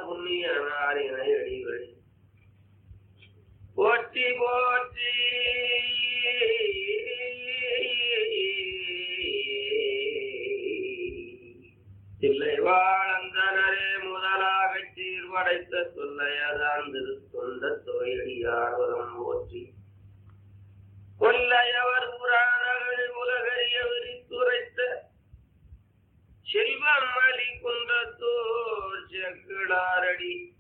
புண்ணியனாரினை அடிகள் போற்றி போற்றி இல்லை வாழந்தனரே முதலாகச் சீர்படைத்த சொல்லையதான் திரு சொந்த தொகையடியார்வரம் போற்றி கொல்லையவர் புராணங்கள் உலகறிய விரித்துரைத்த செல்வமலி குன்றத்தோர் செக்கிடாரடி